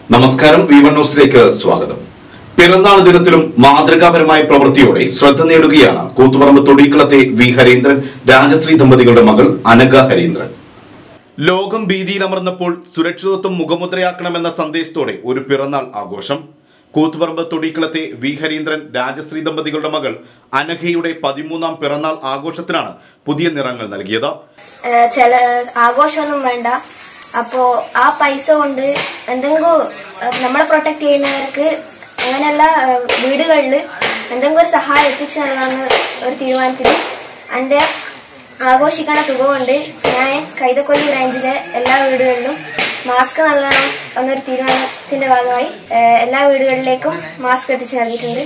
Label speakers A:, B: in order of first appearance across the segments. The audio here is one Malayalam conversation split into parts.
A: നമസ്കാരം വി വൺ ന്യൂസിലേക്ക് സ്വാഗതം പിറന്നാൾ ദിനത്തിലും മാതൃകാപരമായ പ്രവൃത്തിയോടെ ശ്രദ്ധ നേടുകയാണ് കൂത്തുപറമ്പ് തൊടിക്കളത്തെ വി ഹരീന്ദ്രൻ രാജശ്രീ ദമ്പതികളുടെ മകൾ അനഘ ഹരീന്ദ്രൻ ലോകം ഭീതിയിലമർന്നപ്പോൾ സുരക്ഷിതത്വം മുഖമുദ്രയാക്കണമെന്ന സന്ദേശത്തോടെ ഒരു പിറന്നാൾ ആഘോഷം കൂത്തുപറമ്പ് തൊടിക്കളത്തെ വി ഹരീന്ദ്രൻ രാജശ്രീ ദമ്പതികളുടെ മകൾ അനഘയുടെ പതിമൂന്നാം പിറന്നാൾ ആഘോഷത്തിനാണ് പുതിയ നിറങ്ങൾ നൽകിയത്
B: ഏഹ് ചില ആഘോഷമൊന്നും വേണ്ട അപ്പോ ആ പൈസ കൊണ്ട് എന്തെങ്കിലും ഏഹ് നമ്മളെ പ്രൊട്ടക്ട് ചെയ്യുന്നവർക്ക് അങ്ങനെയുള്ള ഏഹ് വീടുകളിൽ എന്തെങ്കിലും ഒരു സഹായം എത്തിച്ചു നൽകാമെന്ന് ഒരു തീരുമാനത്തിൽ എൻ്റെ ആഘോഷിക്കണ തുക കൊണ്ട് ഞാൻ കൈതക്കൊല്ലി ബ്രാഞ്ചിലെ എല്ലാ വീടുകളിലും മാസ്ക് നൽകണം എന്നൊരു തീരുമാനത്തിന്റെ ഭാഗമായി ഏഹ് എല്ലാ വീടുകളിലേക്കും മാസ്ക് എത്തിച്ചു നൽകിയിട്ടുണ്ട്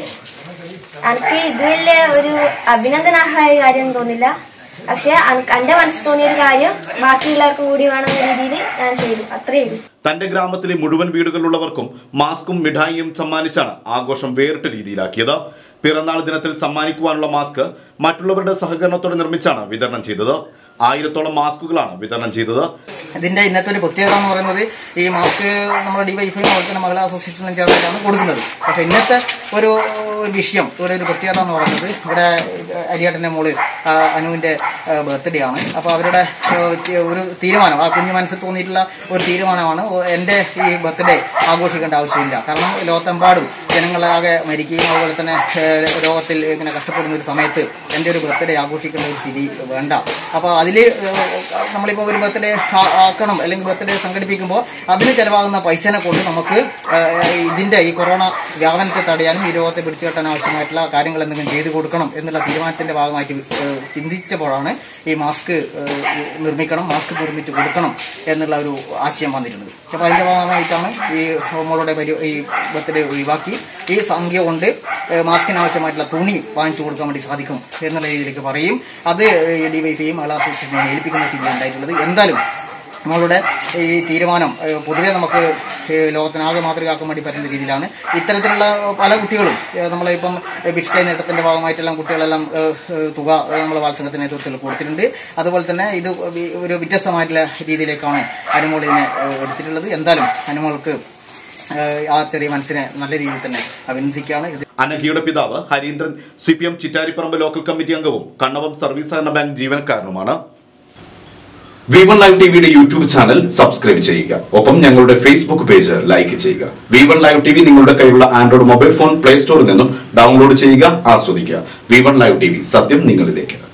B: എനിക്ക് ഇത് വലിയ ഒരു അഭിനന്ദനാർഹമായ കാര്യം തോന്നില്ല പക്ഷെ എന്റെ മനസ്സിൽ തോന്നിയ ഒരു കാര്യം ബാക്കിയുള്ളവർക്കും കൂടി വേണമെന്ന രീതിയിൽ ഞാൻ ചെയ്തു അത്രയേ ഉള്ളൂ
A: തന്റെ ഗ്രാമത്തിലെ മുഴുവൻ വീടുകളിലുള്ളവർക്കും മാസ്കും മിഠായിയും സമ്മാനിച്ചാണ് ആഘോഷം വേറിട്ട രീതിയിലാക്കിയത് പിറന്നാൾ ദിനത്തിൽ സമ്മാനിക്കുവാനുള്ള മാസ്ക് മറ്റുള്ളവരുടെ സഹകരണത്തോടെ നിർമ്മിച്ചാണ് വിതരണം ചെയ്തത് ആയിരത്തോളം മാസ്കുകളാണ് വിതരണം ചെയ്തത്
C: ഇതിന്റെ ഇന്നത്തെ ഒരു പ്രത്യേകത എന്ന് പറയുന്നത് ഈ മാസ്ക് നമ്മുടെ ഡിവൈഫൈയും അതുപോലെ തന്നെ മഹിളാ അസോസിയേഷനും ചേർന്നിട്ടാണ് കൊടുക്കുന്നത് പക്ഷെ ഇന്നത്തെ ഒരു ഒരു വിഷയം ഇവിടെ ഒരു പ്രത്യേകത എന്ന് പറയുന്നത് ഇവിടെ അരിയാട്ടന്റെ മോള് ആ, അനുവിന്റെ ബർത്ത്ഡേ ആണ് അപ്പോൾ അവരുടെ ആ, ഒരു തീരുമാനം ആ കുഞ്ഞു മനസ്സിൽ തോന്നിയിട്ടുള്ള ഒരു തീരുമാനമാണ് ഓ, എന്റെ ഈ ബർത്ത്ഡേ ആഘോഷിക്കേണ്ട ആവശ്യമില്ല കാരണം ലോകത്തെമ്പാടും ജനങ്ങളാകെ മരിക്കുകയും അതുപോലെ തന്നെ ഏ, രോഗത്തിൽ ഇങ്ങനെ കഷ്ടപ്പെടുന്ന ഒരു സമയത്ത് എൻ്റെ ഒരു ബർത്ത്ഡേ ആഘോഷിക്കേണ്ട ഒരു സ്ഥിതി വേണ്ട അപ്പോൾ അതിൽ നമ്മളിപ്പോൾ ഒരു ബർത്ത്ഡേ ആക്കണം അല്ലെങ്കിൽ ബർത്ത്ഡേ സംഘടിപ്പിക്കുമ്പോൾ അതിന് ചിലവാകുന്ന പൈസനെ കൊണ്ട് നമുക്ക് ആ, ഇതിന്റെ ഈ കൊറോണ വ്യാപനത്തെ തടയാനും ഈ രോഗത്തെ പിടിച്ചുകെട്ടാൻ ആവശ്യമായിട്ടുള്ള കാര്യങ്ങൾ എന്തെങ്കിലും ചെയ്തു കൊടുക്കണം എന്നുള്ള തീരുമാനത്തിന്റെ ഭാഗമായിട്ട് ഏ, ചിന്തിച്ചപ്പോഴാണ് ഈ മാസ്ക് ഏ, നിർമ്മിക്കണം മാസ്ക് നിർമ്മിച്ച് കൊടുക്കണം എന്നുള്ള ഒരു ആശയം വന്നിരുന്നത് അപ്പോൾ അതിന്റെ ഭാഗമായിട്ടാണ് ഈ മോളുടെ പരി ഈ ബർത്ത്ഡേ ഒഴിവാക്കി ഈ സംഖ്യ കൊണ്ട് ഏ, മാസ്കിന് ആവശ്യമായിട്ടുള്ള തുണി വാങ്ങിച്ചു കൊടുക്കാൻ വേണ്ടി സാധിക്കും എന്നുള്ള രീതിയിലേക്ക് പറയും അത് ഡി വൈ പിയും മഹിളാ അസോസിയേഷനെയും ഏൽപ്പിക്കുന്ന സ്ഥിതി ഉണ്ടായിട്ടുള്ളത് എന്തായാലും നമ്മളുടെ ഈ തീരുമാനം ഏഹ്, പൊതുവെ നമുക്ക് ഏഹ്, ലോകത്തിനാകെ മാതൃകയാക്കാൻ വേണ്ടി പറ്റുന്ന രീതിയിലാണ് ഇത്തരത്തിലുള്ള പല കുട്ടികളും ഏഹ്, നമ്മളെ ഇപ്പം ബിഷ്കൈ നേട്ടത്തിന്റെ ഭാഗമായിട്ടെല്ലാം കുട്ടികളെല്ലാം ഏഹ്, ഏഹ്, തുക ഏഹ്, നമ്മളെ വാത്സംഗത്തിന്റെ നേതൃത്വത്തിൽ കൊടുത്തിട്ടുണ്ട് അതുപോലെ തന്നെ ഇത് വി- ഒരു വ്യത്യസ്തമായിട്ടുള്ള രീതിയിലേക്കാണ് അനുമോൾ ഇതിനെ ഏഹ്, എടുത്തിട്ടുള്ളത് എന്തായാലും അനുമോൾക്ക് ഏഹ്, ആ ചെറിയ മനസ്സിനെ നല്ല രീതിയിൽ തന്നെ അഭിനന്ദിക്കുകയാണ് ഇത്
A: അനഘയുടെ പിതാവ് Harindran C P M Chittariparamba local committee അംഗവും കണ്ണവം സർവീസ് സഹകരണ ബാങ്ക് ജീവനക്കാരനുമാണ് വി വൺ ലൈവ് ടിവിയുടെ യൂട്യൂബ് ചാനൽ സബ്സ്ക്രൈബ് ചെയ്യുക ഒപ്പം ഞങ്ങളുടെ ഫേസ്ബുക്ക് പേജ് ലൈക്ക് ചെയ്യുക V one live T V നിങ്ങളുടെ കയ്യിലുള്ള ആൻഡ്രോയിഡ് മൊബൈൽ ഫോൺ പ്ലേ സ്റ്റോറിൽ നിന്നും ഡൗൺലോഡ് ചെയ്യുക ആസ്വദിക്കുക V one live T V സത്യം നിങ്ങളിലേക്ക്